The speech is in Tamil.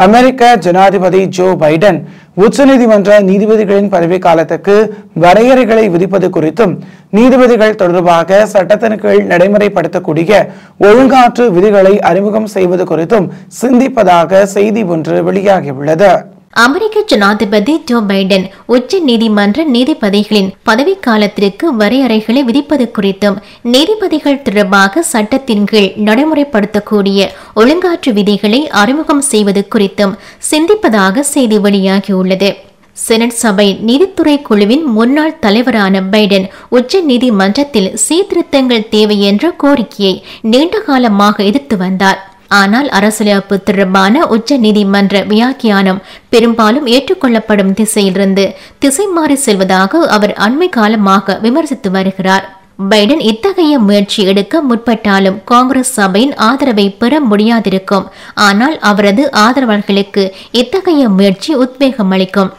அமெரிக்க ஜனாதிபதி ஜோ பைடன் உச்சநீதிமன்ற நீதிபதிகளின் பதவிக்காலத்துக்கு வரையறைகளை விதிப்பது குறித்தும் நீதிபதிகள் தொடர்பாக சட்டத்தின் கீழ் நடைமுறைப்படுத்தக்கூடிய ஒழுங்காற்று விதிகளை அறிமுகம் செய்வது குறித்தும் சிந்திப்பதாக செய்தி ஒன்று வெளியாகியுள்ளது அமெரிக்க ஜனாதிபதி ஜோ பைடன் உச்ச நீதிமன்ற நீதிபதிகளின் பதவிக்காலத்திற்கு வரையறைகளை விதிப்பது குறித்தும் நீதிபதிகள் தொடர்பாக சட்டத்தின் கீழ் நடைமுறைப்படுத்தக்கூடிய ஒழுங்காற்று விதிகளை அறிமுகம் செய்வது குறித்தும் சிந்திப்பதாக செய்தி வெளியாகியுள்ளது செனட் சபை நீதித்துறை குழுவின் முன்னாள் தலைவரான பைடன் உச்ச நீதிமன்றத்தில் சீர்திருத்தங்கள் தேவை என்ற கோரிக்கையை நீண்ட காலமாக எதிர்த்து வந்தார் ஆனால் அரசியலமைப்பு தொடர்பான உச்ச நீதிமன்ற வியாக்கியானம் பெரும்பாலும் ஏற்றுக்கொள்ளப்படும் திசையிலிருந்து திசை மாறி செல்வதாக அவர் அண்மை காலமாக விமர்சித்து வருகிறார் பைடன் இத்தகைய முயற்சி எடுக்க முற்பட்டாலும் காங்கிரஸ் சபையின் ஆதரவை பெற முடியாதிருக்கும் ஆனால் அவரது ஆதரவாளர்களுக்கு இத்தகைய முயற்சி உத்வேகம் அளிக்கும்